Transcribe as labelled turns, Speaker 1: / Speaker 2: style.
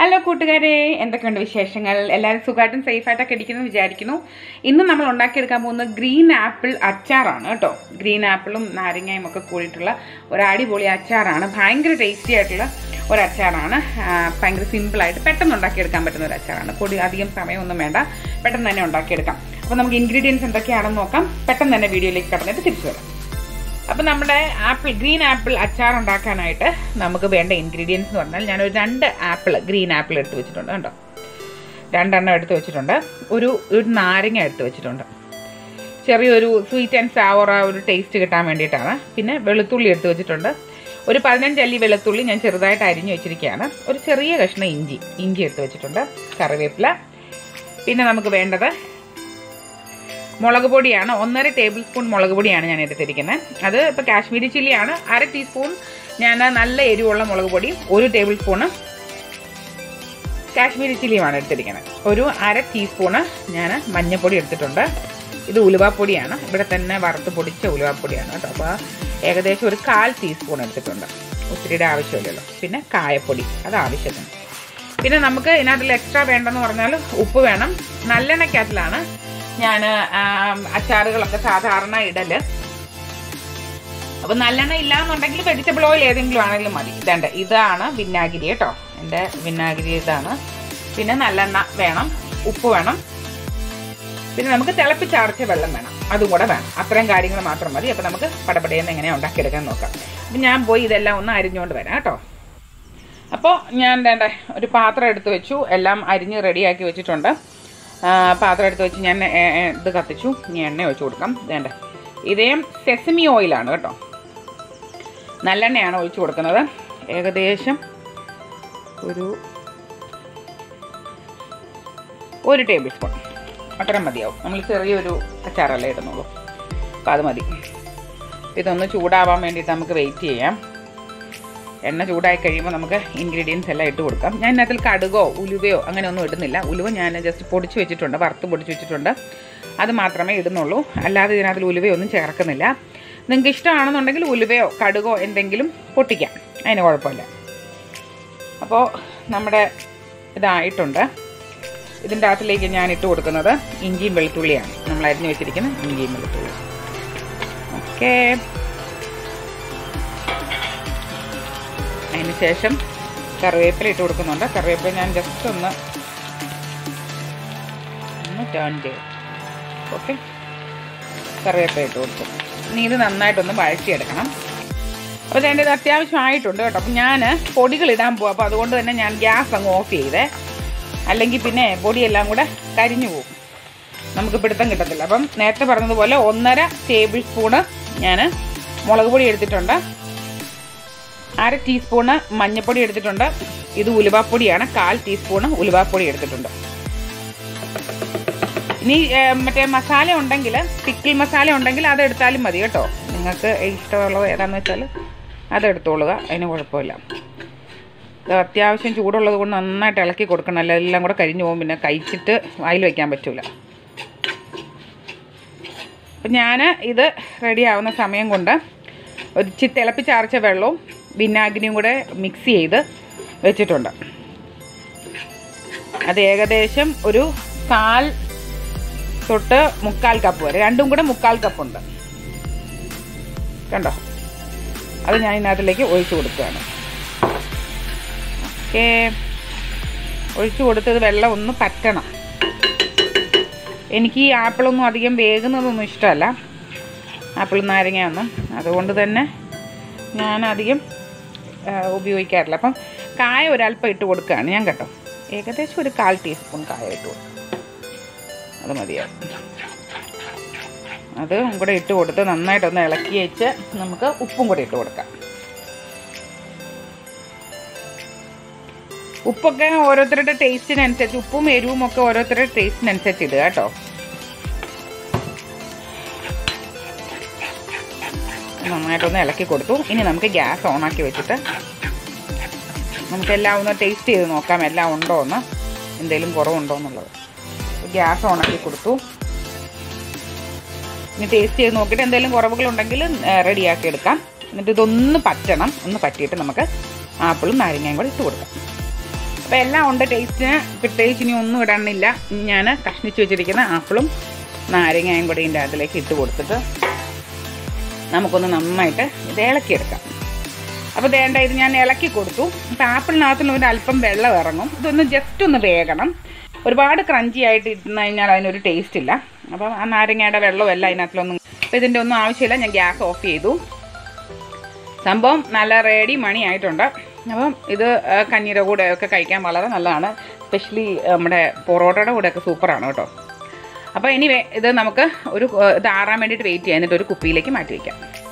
Speaker 1: hello കൂട്ടുകാരെ എന്തൊക്കെയുണ്ട് വിശേഷങ്ങൾ എല്ലാവരും സുഖമായിട്ടും സേഫായിട്ടൊക്കെ ഇരിക്കുന്നു വിചാരിക്കുന്നു ഇന്ന് നമ്മൾ ഉണ്ടാക്കിയെടുക്കാൻ പോകുന്നത് ഗ്രീൻ ആപ്പിൾ അച്ചാറാണ് കേട്ടോ ഗ്രീൻ ആപ്പിളും നാരങ്ങയും ഒക്കെ കൂടിയിട്ടുള്ള ഒരു അടിപൊളി അച്ചാറാണ് ഭയങ്കര ടേസ്റ്റി ആയിട്ടുള്ള ഒരു അച്ചാറാണ് ആ, ഭയങ്കര സിമ്പിളായിട്ട് പെട്ടെന്ന് ഉണ്ടാക്കിയെടുക്കാൻ പറ്റുന്ന ഒരു അച്ചാറാണ് പൊടി അധികം സമയമൊന്നും വേണ്ട പെട്ടെന്ന് തന്നെ ഉണ്ടാക്കിയെടുക്കാം അപ്പോൾ നമുക്ക് ഇൻഗ്രീഡിയൻസ് എന്തൊക്കെയാണെന്ന് നോക്കാം പെട്ടെന്ന് തന്നെ വീഡിയോയിലേക്ക് കടന്നിട്ട് തിരിച്ചു വരാം അപ്പം നമ്മുടെ ആപ്പിൾ ഗ്രീൻ ആപ്പിൾ അച്ചാർ ഉണ്ടാക്കാനായിട്ട് നമുക്ക് വേണ്ട ഇൻഗ്രീഡിയൻസ് എന്ന് പറഞ്ഞാൽ ഞാനൊരു രണ്ട് ആപ്പിൾ ഗ്രീൻ ആപ്പിൾ എടുത്ത് വെച്ചിട്ടുണ്ട് കണ്ടോ രണ്ടെണ്ണം എടുത്ത് വെച്ചിട്ടുണ്ട് ഒരു ഒരു നാരങ്ങ എടുത്ത് വെച്ചിട്ടുണ്ട് ചെറിയൊരു സ്വീറ്റ് ആൻഡ് സവർ ആ ഒരു ടേസ്റ്റ് കിട്ടാൻ വേണ്ടിയിട്ടാണ് പിന്നെ വെളുത്തുള്ളി എടുത്ത് വെച്ചിട്ടുണ്ട് ഒരു പതിനഞ്ച് അല്ലി വെളുത്തുള്ളി ഞാൻ ചെറുതായിട്ട് അരിഞ്ഞു വെച്ചിരിക്കുകയാണ് ഒരു ചെറിയ കഷ്ണം ഇഞ്ചി ഇഞ്ചി എടുത്ത് വെച്ചിട്ടുണ്ട് കറിവേപ്പില പിന്നെ നമുക്ക് വേണ്ടത് മുളക് പൊടിയാണ് ഒന്നര ടേബിൾ സ്പൂൺ മുളക് പൊടിയാണ് ഞാൻ എടുത്തിരിക്കുന്നത് അത് ഇപ്പോൾ കാശ്മീരി ചില്ലിയാണ് അര ടീസ്പൂൺ ഞാൻ നല്ല എരിവുള്ള മുളക് പൊടി ഒരു ടേബിൾ സ്പൂണ് കാശ്മീരി ചില്ലിയുമാണ് എടുത്തിരിക്കുന്നത് ഒരു അര ടീസ്പൂണ് ഞാൻ മഞ്ഞൾപ്പൊടി എടുത്തിട്ടുണ്ട് ഇത് ഉലുവാപ്പൊടിയാണ് ഇവിടെ തന്നെ വറുത്ത് പൊടിച്ച ഉലുവാപ്പൊടിയാണ് കേട്ടോ അപ്പോൾ ഏകദേശം ഒരു കാൽ ടീസ്പൂൺ എടുത്തിട്ടുണ്ട് ഒത്തിരിയുടെ ആവശ്യമില്ലല്ലോ പിന്നെ കായപ്പൊടി അത് ആവശ്യത്തിന് പിന്നെ നമുക്ക് ഇതിനകത്തിൽ എക്സ്ട്രാ വേണ്ടെന്ന് പറഞ്ഞാൽ ഉപ്പ് വേണം നല്ലെണ്ണയ്ക്കകത്തിലാണ് ഞാൻ അച്ചാറുകളൊക്കെ സാധാരണ ഇടല് അപ്പം നല്ലെണ്ണ ഇല്ലാന്നുണ്ടെങ്കിൽ വെജിറ്റബിൾ ഓയിൽ ഏതെങ്കിലും ആണെങ്കിലും മതി ഇതേണ്ട ഇതാണ് വിനാഗിരി കേട്ടോ എൻ്റെ വിനാഗിരി ഇതാണ് പിന്നെ നല്ലെണ്ണ വേണം ഉപ്പ് വേണം പിന്നെ നമുക്ക് തിളപ്പിച്ചാർച്ച വെള്ളം വേണം അതും കൂടെ വേണം അത്രയും കാര്യങ്ങൾ മാത്രം മതി അപ്പം നമുക്ക് പടപടയെന്ന് എങ്ങനെയാണ് ഉണ്ടാക്കിയെടുക്കാൻ നോക്കാം അപ്പം ഞാൻ പോയി ഇതെല്ലാം ഒന്ന് അരിഞ്ഞുകൊണ്ട് വരാം കേട്ടോ അപ്പോൾ ഞാൻ വേണ്ട ഒരു പാത്രം എടുത്ത് വെച്ചു എല്ലാം അരിഞ്ഞ് റെഡിയാക്കി വെച്ചിട്ടുണ്ട് ആ, പാത്രം എടുത്ത് വെച്ച് ഞാൻ എ- എ- ഇത് കത്തിച്ചു ഇനി എണ്ണ ഒഴിച്ചു കൊടുക്കാം വേണ്ട ഇതേ സെസമി ഓയിലാണ് കേട്ടോ നല്ലെണ്ണയാണ് ഒഴിച്ചു കൊടുക്കുന്നത് ഏകദേശം ഒരു ഒരു ടേബിൾ സ്പൂൺ അത്രയും മതിയാവും നമ്മൾ ചെറിയൊരു അച്ചാറല്ലേ ഇടുന്നുള്ളൂ അപ്പോൾ അത് മതി ഇതൊന്ന് ചൂടാവാൻ വേണ്ടിയിട്ട് നമുക്ക് വെയിറ്റ് ചെയ്യാം എണ്ണ ചൂടായി കഴിയുമ്പോൾ നമുക്ക് ഇൻഗ്രീഡിയൻസ് എല്ലാം ഇട്ട് കൊടുക്കാം ഞാൻ ഇതിനകത്തിൽ കടുകോ ഉലുവയോ അങ്ങനെ ഒന്നും ഇടുന്നില്ല ഉലുവ ഞാൻ ജസ്റ്റ് പൊടിച്ച് വെച്ചിട്ടുണ്ട് വറുത്ത് പൊടിച്ച് വെച്ചിട്ടുണ്ട് അത് മാത്രമേ ഇടുന്നുള്ളൂ അല്ലാതെ ഇതിനകത്തിൽ ഉലുവയൊന്നും ചേർക്കുന്നില്ല നിങ്ങൾക്ക് ഇഷ്ടമാണെന്നുണ്ടെങ്കിൽ ഉലുവയോ കടുകോ എന്തെങ്കിലും പൊട്ടിക്കാം അതിന് കുഴപ്പമില്ല അപ്പോൾ നമ്മുടെ ഇതായിട്ടുണ്ട് ഇതിൻ്റെ അകത്തിലേക്ക് ഞാൻ ഇട്ട് കൊടുക്കുന്നത് ഇഞ്ചിയും വെളുത്തുള്ളിയാണ് നമ്മൾ അരിഞ്ഞ് വെച്ചിരിക്കുന്ന ഇഞ്ചിയും വെളുത്തുള്ളി ഓക്കേ അതിന് ശേഷം കറിവേപ്പില ഇട്ട് കൊടുക്കുന്നുണ്ട് കറിവേപ്പില ഞാൻ ജസ്റ്റ് ഒന്ന് ഒന്ന് ടേൺ ചെയ്യും ഓക്കെ കറിവേപ്പില ഇട്ട് കൊടുക്കും ഇനി ഇത് നന്നായിട്ടൊന്ന് വഴറ്റിയെടുക്കണം അപ്പോൾ ഞാൻ ഇത് അത്യാവശ്യമായിട്ടുണ്ട് കേട്ടോ അപ്പം ഞാൻ പൊടികൾ ഇടാൻ പോവാം അപ്പോൾ അതുകൊണ്ട് തന്നെ ഞാൻ ഗ്യാസ് അങ്ങ് ഓഫ് ചെയ്തേ അല്ലെങ്കിൽ പിന്നെ പൊടിയെല്ലാം കൂടെ കരിഞ്ഞു പോകും നമുക്ക് പിടുത്തം കിട്ടത്തില്ല അപ്പം നേരത്തെ പറഞ്ഞതുപോലെ ഒന്നര ടേബിൾ സ്പൂണ് ഞാൻ മുളക് പൊടി എടുത്തിട്ടുണ്ട് അര ടീസ്പൂണ് മഞ്ഞൾപ്പൊടി എടുത്തിട്ടുണ്ട് ഇത് ഉലുവാപ്പൊടിയാണ് കാൽ ടീസ്പൂണ് ഉലുവാപ്പൊടി എടുത്തിട്ടുണ്ട് ഇനി ഏർ, മറ്റേ മസാല ഉണ്ടെങ്കിൽ പിക്കിൾ മസാല ഉണ്ടെങ്കിൽ അത് എടുത്താലും മതി കേട്ടോ നിങ്ങൾക്ക് ഇഷ്ടമുള്ളത് ഏതാണെന്ന് വെച്ചാൽ അതെടുത്തോളുക അതിന് കുഴപ്പമില്ല ഇത് അത്യാവശ്യം ചൂടുള്ളത് കൊണ്ട് നന്നായിട്ട് ഇളക്കി കൊടുക്കണം അല്ല എല്ലാം കൂടെ കരിഞ്ഞു പോകും പിന്നെ കഴിച്ചിട്ട് വായിൽ വയ്ക്കാൻ പറ്റില്ല അപ്പം ഞാൻ ഇത് റെഡി ആവുന്ന സമയം കൊണ്ട് ഒരു ഇച്ചിരി തിളപ്പിച്ചാർച്ച വെള്ളവും വിനാഗിരിയും കൂടെ മിക്സ് ചെയ്ത് വെച്ചിട്ടുണ്ട് അത് ഏകദേശം ഒരു കാൽ തൊട്ട് മുക്കാൽ കപ്പ് വരെ രണ്ടും കൂടെ മുക്കാൽ കപ്പുണ്ട് കണ്ടോ അത് ഞാൻ ഇതിനകത്തിലേക്ക് ഒഴിച്ചു കൊടുക്കുകയാണ് ഓക്കേ ഒഴിച്ചു കൊടുത്തത് വെള്ളം ഒന്ന് പറ്റണം എനിക്ക് ഈ ആപ്പിളൊന്നും അധികം വേകുന്നതൊന്നും ഇഷ്ടമല്ല ആപ്പിൾ നാരങ്ങയൊന്നും അതുകൊണ്ട് തന്നെ ഞാൻ അധികം ആ, ഉപയോഗിക്കാറില്ല അപ്പം കായ ഒരല്പം ഇട്ട് കൊടുക്കുകയാണ് ഞാൻ കേട്ടോ ഏകദേശം ഒരു കാൽ ടീസ്പൂൺ കായ ഇട്ട് കൊടുക്കും അത് മതിയാവും അത് കൂടെ ഇട്ട് കൊടുത്ത് നന്നായിട്ടൊന്ന് ഇളക്കി വെച്ച് നമുക്ക് ഉപ്പും കൂടെ ഇട്ട് കൊടുക്കാം ഉപ്പൊക്കെ ഓരോരുത്തരുടെ ടേസ്റ്റിനനുസരിച്ച് ഉപ്പും എരിവും ഒക്കെ ഓരോരുത്തരുടെ ടേസ്റ്റിനനുസരിച്ച് ഇടുക കേട്ടോ നന്നായിട്ടൊന്ന് ഇളക്കി കൊടുത്തു ഇനി നമുക്ക് ഗ്യാസ് ഓണാക്കി വെച്ചിട്ട് നമുക്കെല്ലാം ഒന്ന് ടേസ്റ്റ് ചെയ്ത് നോക്കാം എല്ലാം ഉണ്ടോ എന്ന് എന്തെങ്കിലും കുറവുണ്ടോ എന്നുള്ളത് ഗ്യാസ് ഓണാക്കി കൊടുത്തു ഇനി ടേസ്റ്റ് ചെയ്ത് നോക്കിയിട്ട് എന്തെങ്കിലും കുറവുകളുണ്ടെങ്കിൽ റെഡിയാക്കി എടുക്കാം എന്നിട്ട് ഇതൊന്ന് പറ്റണം ഒന്ന് പറ്റിയിട്ട് നമുക്ക് ആപ്പിളും നാരങ്ങയും കൂടെ ഇട്ട് കൊടുക്കാം അപ്പോൾ എല്ലാം ഉണ്ട് ടേസ്റ്റിന് പ്രത്യേകിച്ച് ഇനി ഒന്നും ഇടണില്ല ഇനി ഞാൻ കഷ്ണിച്ച് വെച്ചിരിക്കുന്ന ആപ്പിളും നാരങ്ങയും കൂടി ഇതിൻ്റെ അതിലേക്ക് ഇട്ട് കൊടുത്തിട്ട് നമുക്കൊന്ന് നന്നായിട്ട് ഇത് ഇളക്കിയെടുക്കാം അപ്പോൾ വേണ്ട ഇത് ഞാൻ ഇളക്കി കൊടുത്തു അപ്പോൾ ആപ്പിളിനകത്തുള്ള ഒരു അല്പം വെള്ളം ഇറങ്ങും ഇതൊന്ന് ജസ്റ്റ് ഒന്ന് വേകണം ഒരുപാട് ക്രഞ്ചി ആയിട്ട് ഇരുന്ന് കഴിഞ്ഞാൽ അതിനൊരു ടേസ്റ്റ് ഇല്ല അപ്പം ആ നാരങ്ങയുടെ വെള്ളവും എല്ലാം അതിനകത്തിലൊന്നും അപ്പോൾ ഇതിൻ്റെ ഒന്നും ആവശ്യമില്ല ഞാൻ ഗ്യാസ് ഓഫ് ചെയ്തു സംഭവം നല്ല റെഡി മണി ആയിട്ടുണ്ട് അപ്പം ഇത് ആ, കഞ്ഞിയുടെ കൂടെ ഒക്കെ കഴിക്കാൻ വളരെ നല്ലതാണ് സ്പെഷ്യലി നമ്മുടെ പൊറോട്ടയുടെ കൂടെയൊക്കെ സൂപ്പറാണ് കേട്ടോ അപ്പോൾ ഇനി ഇത് നമുക്ക് ഒരു ഇത് ആറാൻ വേണ്ടിയിട്ട് വെയിറ്റ് ചെയ്യാൻ എന്നിട്ട് ഒരു കുപ്പിയിലേക്ക് മാറ്റി വയ്ക്കാം